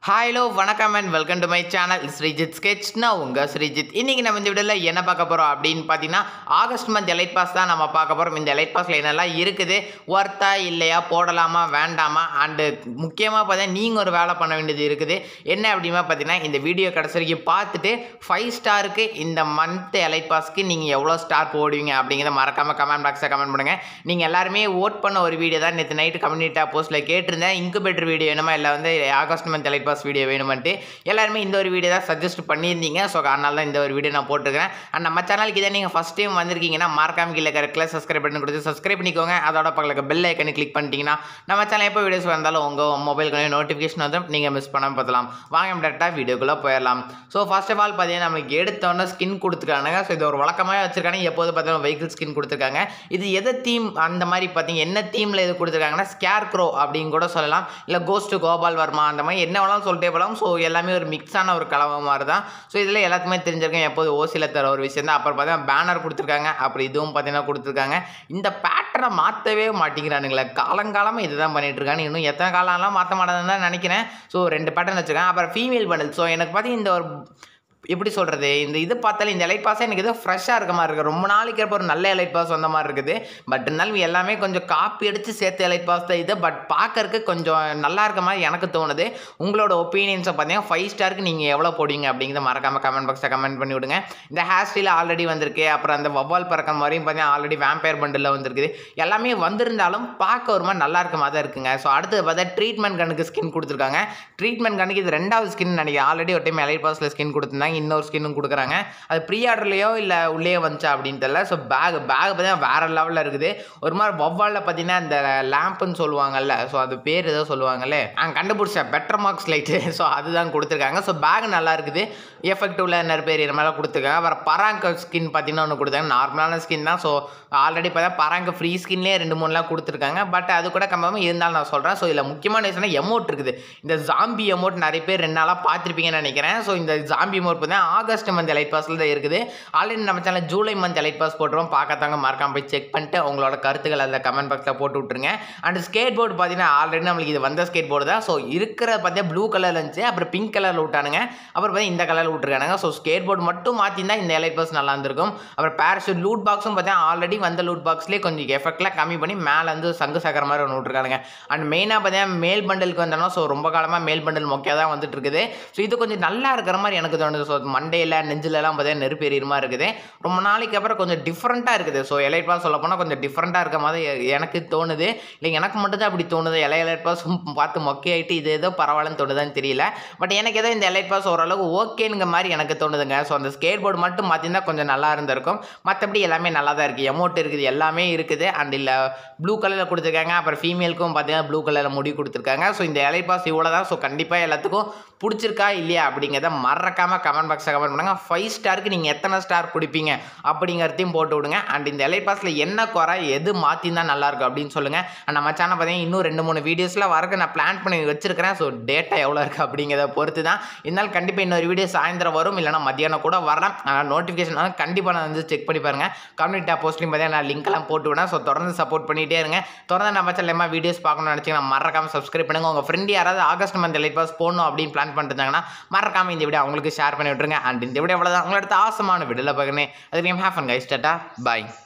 hi hello வணக்கம் and welcome to my channel Sreejith sketch நான் உங்கள் ஸ்ரீஜித் இன்றைக்கி நம்ம இந்த வீடியோவில் என்ன பார்க்க போகிறோம் அப்படின்னு பார்த்தீங்கன்னா ஆகஸ்ட் மந்த் எலைட் பாஸ் தான் நம்ம பார்க்க போகிறோம் இந்த எலைட் பாஸில் என்னெல்லாம் இருக்குது ஒர்த்தா இல்லையா போடலாமா வேண்டாமா அண்டு முக்கியமாக பார்த்தா நீங்கள் ஒரு வேலை பண்ண வேண்டியது இருக்குது என்ன அப்படிமா பார்த்தீங்கன்னா இந்த வீடியோ கடைசி வரைக்கும் பார்த்துட்டு ஃபைவ் ஸ்டாருக்கு இந்த மந்த் எலைட் பாஸ்க்கு நீங்கள் எவ்வளோ ஸ்டார் போடுவீங்க அப்படிங்கிறத மறக்காமல் கமெண்ட் பாக்ஸில் கமெண்ட் பண்ணுங்கள் நீங்கள் எல்லாருமே ஓட் பண்ண ஒரு வீடியோ தான் நேற்று நைட்டு கம்யூனிட்டி போஸ்ட்டில் கேட்டிருந்தேன் இன்குபேட்டர் வீடியோ வேணுமா இல்லை வந்து August month elite pass video வேணுமென்ட்டு எல்லாருமே இந்த ஒரு வீடியோ தான் சஜஸ்ட் பண்ணியிருந்தீங்க ஸோ அதனால தான் இந்த ஒரு வீடியோ நான் போட்டிருக்கிறேன் அண்ட் நம்ம சேனலுக்கு இதே நீங்கள் ஃபஸ்ட் டைம் வந்திருக்கீங்கன்னா மறக்காம கீழே இருக்கிற சப்ஸ்கிரைப் பண்ணி கொடுத்து சப்ஸ்கிரைப் பண்ணிக்கோங்க அதோட பக்கத்தில் பெல் ஐக்கனை கிளிக் பண்ணிட்டீங்கன்னா நம்ம சேனல் எப்போ வீடியோஸ் வந்தாலும் உங்கள் மொபைலுக்கு நோட்டிஃபிகேஷன் வந்து நீங்கள் மிஸ் பண்ணாமல் பார்த்துலாம் வாங்க டேரெக்டாக வீடியோக்குள்ளே போயிடலாம் ஸோ ஃபர்ஸ்ட் ஆஃப் ஆல் பார்த்தீங்கன்னா நம்மளுக்கு எடுத்தோன்னே ஸ்கின் கொடுத்துருக்காங்க ஸோ இது ஒரு வழக்கமாக வச்சிருக்காங்க எப்போது பார்த்தீங்கன்னா வெஹிக்கிள் ஸ்கின் கொடுத்துருக்காங்க இது எதை தீம் அந்த மாதிரி பார்த்தீங்க என்ன தீமில் இது கொடுத்துருக்காங்கன்னா ஸ்கேர் க்ரோ அப்படின்னு கூட சொல்லலாம் இல்லை கோஸ்ட் கோபால் வர்மா அந்த மாதிரி என்ன வேணாலும் சொல்லிட்டே போகலாம் ஸோ எல்லாமே ஒரு மிக்ஸான ஒரு கலவை மாதிரி தான் ஸோ இதில் எல்லாத்துக்குமே தெரிஞ்சிருக்கேன் எப்போது ஓசியில் தர ஒரு விஷயம் தான் அப்புறம் பார்த்தீங்கன்னா பேனர் கொடுத்துருக்காங்க அப்புறம் இதுவும் பார்த்தீங்கன்னா கொடுத்துருக்காங்க இந்த பேட்டர்னை மாற்றவே மாட்டேங்கிறானுங்களே காலங்காலமாக இதுதான் பண்ணிட்டு இருக்காங்க இன்னும் எத்தனை காலம்லாம் மாற்ற மாட்டாதுன்னு தான் நினைக்கிறேன் ஸோ ரெண்டு பேட்டர்ன் வச்சுருக்காங்க அப்புறம் ஃபீமேல் பண்டில் ஸோ எனக்கு பார்த்தீங்கன்னா இந்த ஒரு எப்படி சொல்கிறது இந்த இது பார்த்தாலே இந்த எலைட் பாஸ் எனக்கு ஏதோ ஃப்ரெஷ்ஷாக இருக்க மாதிரி இருக்குது ரொம்ப நாளைக்கு அப்புறம் ஒரு நல்ல எலைட் பாஸ் வந்த மாதிரி இருக்குது பட் இருந்தாலும் எல்லாமே கொஞ்சம் காப்பி அடித்து சேர்த்த எலைட் பாஸ் தான் இது பட் பார்க்கறக்கு கொஞ்சம் நல்லா இருக்க மாதிரி எனக்கு தோணுது உங்களோட ஒப்பீனியன்ஸை பார்த்தீங்கன்னா ஃபைவ் ஸ்டாருக்கு நீங்கள் எவ்வளோ போடுவீங்க அப்படிங்கிறத மறக்காமல் கமெண்ட் பாக்ஸில் கமெண்ட் பண்ணி விடுங்க இந்த ஹேர் ஸ்டைல் ஆல்ரெடி வந்திருக்கு அப்புறம் அந்த வவ்வால் பறக்கிற மாதிரியும் பார்த்தீங்கன்னா ஆல்ரெடி வேம்பயர் பண்டில் வந்திருக்குது எல்லாமே வந்திருந்தாலும் பார்க்க ஒரு மாதிரி நல்லா இருக்க மாதிரி தான் இருக்குங்க ஸோ அடுத்தது பார்த்தா ட்ரீட்மெண்ட் கண்ணுக்கு ஸ்கின் கொடுத்துருக்காங்க ட்ரீட்மெண்ட் கண்ணுக்கு இது ரெண்டாவது ஸ்கின் நினைக்கிறேன் ஆல்ரெடி ஒரு டைம் எலைட் பாஸில் ஸ்கின் கொடுத்துருந்தாங்க இன்னொரு ஸ்கின்னும் கொடுக்குறாங்க அது ப்ரீ ஆர்டர்லையோ இல்லை உள்ளே வந்துச்சா அப்படின்னு தெரியல ஸோ பேக் பேக் பார்த்தீங்கன்னா வேறு லெவலில் இருக்குது ஒரு மாதிரி வவ்வாலில் பார்த்தீங்கன்னா இந்த லேம்புன்னு சொல்லுவாங்கல்ல ஸோ அது பேர் ஏதோ சொல்லுவாங்கல்ல நான் கண்டுபிடிச்சேன் பெட்டர் மார்க்ஸ் லைட்டு ஸோ அதுதான் கொடுத்துருக்காங்க ஸோ பேக் நல்லா இருக்குது எஃபெக்டிவ்ல நிறைய பேர் இது மாதிரிலாம் கொடுத்துருக்காங்க அப்புறம் பராங்க ஸ்கின் பார்த்தீங்கன்னா ஒன்று கொடுத்தாங்க நார்மலான ஸ்கின் தான் ஸோ ஆல்ரெடி பார்த்தா பராங்க ஃப்ரீ ஸ்கின்லேயே ரெண்டு மூணுலாம் கொடுத்துருக்காங்க பட் அது கூட கம்மியாக இருந்தாலும் நான் சொல்கிறேன் ஸோ இதில் முக்கியமான விஷயம் எமௌண்ட் இருக்குது இந்த ஜாம்பி எமௌண்ட் நிறைய பேர் ரெண்டு நாளாக பார்த்துருப்பீங்கன்னு நினைக்கிறேன் ஸோ இந்த ஜாம்பி எமௌண்ட் பார்த்தீங்கன்னா ஆகஸ்ட் மந்த் எலைட் பாஸில் தான் இருக்குது ஆல்ரெடி நம்ம channel July month elite pass போட்டுருவோம் பார்க்காதவங்க மறக்காம போய் செக் பண்ணிட்டு உங்களோட கருத்துக்கள் அதில் கமெண்ட் பாக்ஸில் போட்டு விட்ருங்க அண்ட் ஸ்கேட் போர்டு பார்த்தீங்கன்னா ஆல்ரெடி நம்மளுக்கு இது வந்த ஸ்கேட் போர்டு தான் ஸோ இருக்கிற பார்த்தீங்கன்னா ப்ளூ கலரில் இருந்துச்சு அப்புறம் பிங்க் கலரில் விட்டானுங்க அப்புறம் பார்த்தீங்கன்னா இந்த கலரில் விட்டுருக்கானுங்க ஸோ ஸ்கேட் போர்டு மட்டும் மாற்றிருந்தா இந்த எலைட் பாஸ் நல்லா இருந்திருக்கும் அப்புறம் பேரஷூட் லூட் பாக்ஸும் பார்த்தீங்கன்னா ஆல்ரெடி வந்த லூட் பாக்ஸ்லேயே கொஞ்சம் எஃபெக்ட்லாம் கம்மி பண்ணி மேலே வந்து சங்கு சக்கர மாதிரி ஒன்று விட்ருக்கானுங்க அண்ட் மெயினாக பார்த்தீங்கன்னா மேல் பண்டலுக்கு வந்தோம்னா ஸோ ரொம்ப காலமாக மேல் பண்டல் மொக்கையாக தான் வந்துட்டு இருக்குது ஸோ இது கொஞ்சம் நல்லா இருக்கிற மாதிரி எனக்கு தோணுது ஸோ மண்டையில் நெஞ்சிலலாம் பார்த்தீங்கன்னா நெருப்பு எரியுற மாதிரி இருக்குது ரொம்ப நாளைக்கு அப்புறம் கொஞ்சம் டிஃப்ரெண்ட்டாக இருக்குது ஸோ எலைட் பாஸ் சொல்ல போனால் கொஞ்சம் டிஃப்ரெண்ட்டாக இருக்க மாதிரி எ- எனக்கு தோணுது இல்லை எனக்கு மட்டும் தான் அப்படி தோணுது இலை எலைட் பாஸ் பார்த்து மொக்கையாயிட்டு இது ஏதோ பரவாயில்லன்னு தோணுதான்னு தெரியல பட் எனக்கு ஏதோ இந்த எலைட் பாஸ் ஓரளவு ஓகேனுங்க மாதிரி எனக்கு தோணுதுங்க ஸோ அந்த ஸ்கேட் போர்டு மட்டும் மாற்றிருந்தா கொஞ்சம் நல்லா இருந்திருக்கும் மற்றபடி எல்லாமே நல்லா தான் இருக்குது எமௌண்ட் இருக்குது எல்லாமே இருக்குது அண்ட் இல்லை ப்ளூ கலரில் கொடுத்துருக்காங்க அப்புறம் ஃபீமேலுக்கும் பார்த்தீங்கன்னா ப்ளூ கலரில் முடி கொடுத்துருக்காங்க ஸோ இந்த எலைட் பாஸ் இவ்வளோ தான் ஸோ கண்டிப்பாக எல்லாத்துக்கும் பிடிச்சிருக்கா இல்லையா அப்படிங்கிறத மறக்காமல் கமெண்ட் பாக்ஸில் கமெண்ட் பண்ணுங்கள் ஃபைவ் ஸ்டாருக்கு நீங்கள் எத்தனை ஸ்டார் கொடுப்பீங்க அப்படிங்கிறதையும் போட்டு விடுங்க அண்ட் இந்த எலைட் பாஸில் என்ன குறை எது மாற்றிருந்தா நல்லாயிருக்கும் அப்படின்னு சொல்லுங்கள் அண்ட் நம்ம சேனல் பார்த்தீங்கன்னா இன்னும் ரெண்டு மூணு வீடியோஸில் வரக்கு நான் பிளான் பண்ணி வச்சிருக்கிறேன் ஸோ டேட்டா எவ்வளோ இருக்குது அப்படிங்கிறத பொறுத்து தான் இருந்தாலும் கண்டிப்பாக இன்னொரு வீடியோ சாயந்தரம் வரும் இல்லைனா மத்தியானம் கூட வரலாம் ஆனால் நோட்டிஃபிகேஷன் வந்து கண்டிப்பாக நான் வந்து செக் பண்ணி பாருங்கள் கம்யூனிட்டி டேப் போஸ்ட்லையும் பார்த்தீங்கன்னா நான் லிங்க்லாம் போட்டு விடேன் ஸோ தொடர்ந்து சப்போர்ட் பண்ணிகிட்டே இருங்க தொடர்ந்து நம்ம சேனல் வீடியோஸ் பார்க்கணும்னு நினச்சிங்கன்னா மறக்காமல் சப்ஸ்கிரைப் பண்ணுங்கள் உங்கள் ஃப்ரெண்ட் யாராவது ஆகஸ்ட் மந்த் லைட் பாஸ் போடணும் அப்படின்னு பிளான் பண்ணிருந்தாங்கன்னா மறக்காமல் இந்த வீடியோ அவங்களுக்கு ஷேர் பண்ணி விட்டுருங்க அண்ட் இந்த வீடியோ அவ்வளோதான் உங்களோட ஆசமான வீடியோவில் பார்க்கணும் அதுலேயும் ஹேஃபன் கைஸ் டாட்டா பாய்